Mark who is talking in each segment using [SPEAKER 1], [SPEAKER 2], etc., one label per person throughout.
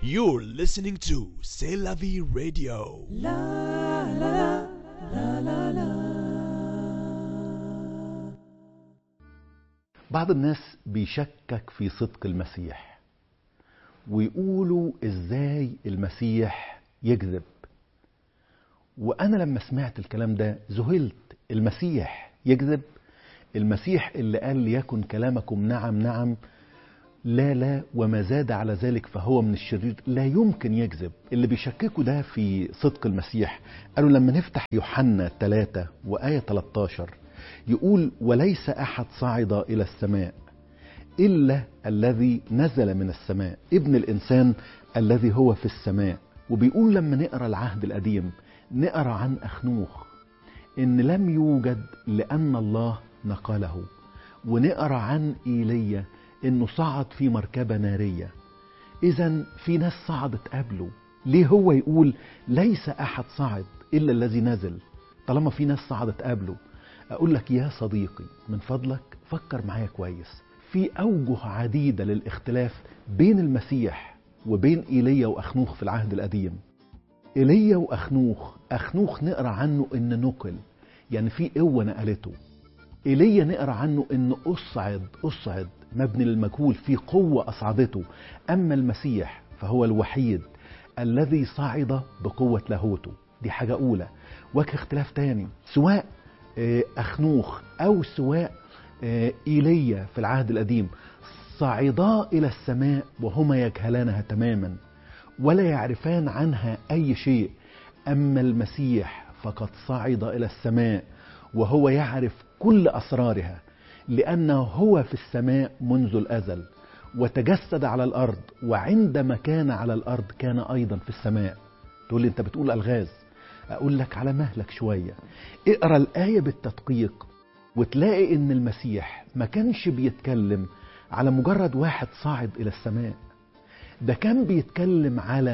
[SPEAKER 1] You're listening to C'est la vie radio.
[SPEAKER 2] بعض الناس بيشكك في صدق المسيح ويقولوا ازاي المسيح يكذب وانا لما سمعت الكلام ده ذهلت المسيح يكذب المسيح اللي قال ليكن كلامكم نعم نعم لا لا وما زاد على ذلك فهو من الشرير لا يمكن يكذب اللي بيشككوا ده في صدق المسيح قالوا لما نفتح يوحنا 3 وآية 13 يقول وليس أحد صعد إلى السماء إلا الذي نزل من السماء ابن الإنسان الذي هو في السماء وبيقول لما نقرأ العهد القديم نقرأ عن أخنوخ إن لم يوجد لأن الله نقله ونقرأ عن إيليا إنه صعد في مركبة نارية إذا في ناس صعدت قبله ليه هو يقول ليس أحد صعد إلا الذي نزل طالما في ناس صعدت قبله أقول لك يا صديقي من فضلك فكر معايا كويس في أوجه عديدة للاختلاف بين المسيح وبين إيليا وأخنوخ في العهد القديم إيليا وأخنوخ أخنوخ نقرأ عنه إن نقل يعني في قوة نقلته إيليا نقرأ عنه إن أصعد أصعد مبني للمجهول في قوة أصعدته أما المسيح فهو الوحيد الذي صعد بقوة لاهوته دي حاجة أولى وجه اختلاف تاني سواء أخنوخ أو سواء إيليا في العهد القديم صعدا إلى السماء وهما يجهلانها تماما ولا يعرفان عنها أي شيء أما المسيح فقد صعد إلى السماء وهو يعرف كل أسرارها لأنه هو في السماء منذ الأزل وتجسد على الأرض وعندما كان على الأرض كان أيضا في السماء تقول لي أنت بتقول ألغاز أقول لك على مهلك شوية اقرأ الآية بالتدقيق وتلاقي إن المسيح ما كانش بيتكلم على مجرد واحد صاعد إلى السماء ده كان بيتكلم على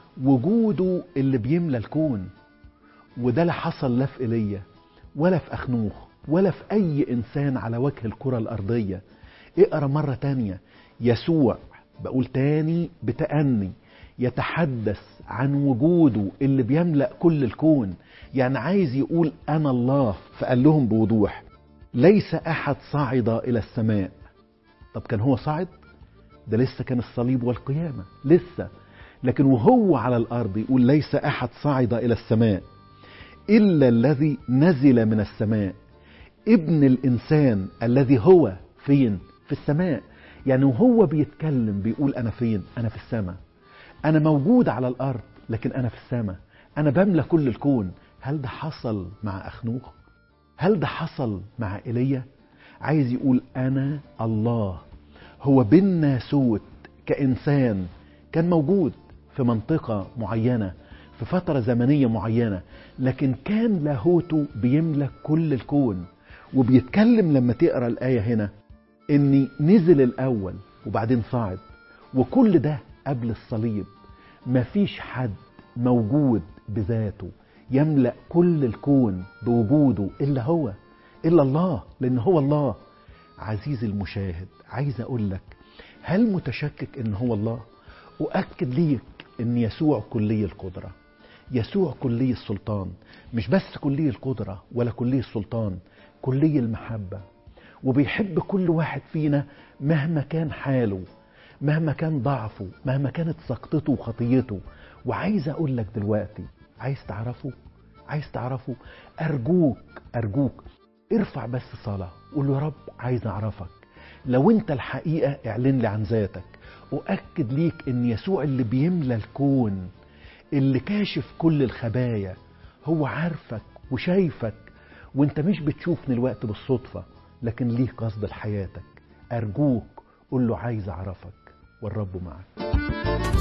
[SPEAKER 2] وجوده اللي بيملى الكون وده لا حصل لا في ايليا ولا في أخنوخ ولا في أي إنسان على وجه الكرة الأرضية اقرأ مرة تانية يسوع بقول تاني بتأني يتحدث عن وجوده اللي بيملأ كل الكون يعني عايز يقول أنا الله فقال لهم بوضوح ليس أحد صعد إلى السماء طب كان هو صعد ده لسه كان الصليب والقيامة لسه لكن وهو على الأرض يقول ليس أحد صعد إلى السماء إلا الذي نزل من السماء ابن الإنسان الذي هو فين في السماء يعني وهو بيتكلم بيقول أنا فين أنا في السماء أنا موجود على الأرض لكن أنا في السماء أنا بملى كل الكون هل ده حصل مع أخنوخ هل ده حصل مع إيليا عايز يقول أنا الله هو بالناسوت كإنسان كان موجود في منطقة معينة في فترة زمنية معينة لكن كان لاهوته بيملك كل الكون وبيتكلم لما تقرا الآية هنا إني نزل الأول وبعدين صعد وكل ده قبل الصليب مفيش حد موجود بذاته يملأ كل الكون بوجوده إلا هو إلا الله لأن هو الله عزيزي المشاهد عايز أقول لك هل متشكك إن هو الله أؤكد ليك إن يسوع كلي القدرة يسوع كلي السلطان مش بس كلي القدرة ولا كلي السلطان كلي المحبة وبيحب كل واحد فينا مهما كان حاله مهما كان ضعفه مهما كانت سقطته وخطيته وعايز اقول لك دلوقتي عايز تعرفه عايز تعرفه ارجوك ارجوك ارفع بس صلاة قول له يا رب عايز اعرفك لو انت الحقيقة اعلن لي عن ذاتك اؤكد ليك ان يسوع اللي بيملى الكون اللي كاشف كل الخبايا هو عارفك وشايفك وانت مش بتشوفني الوقت بالصدفة لكن ليه قصد لحياتك ارجوك قول له عايز اعرفك والرب معك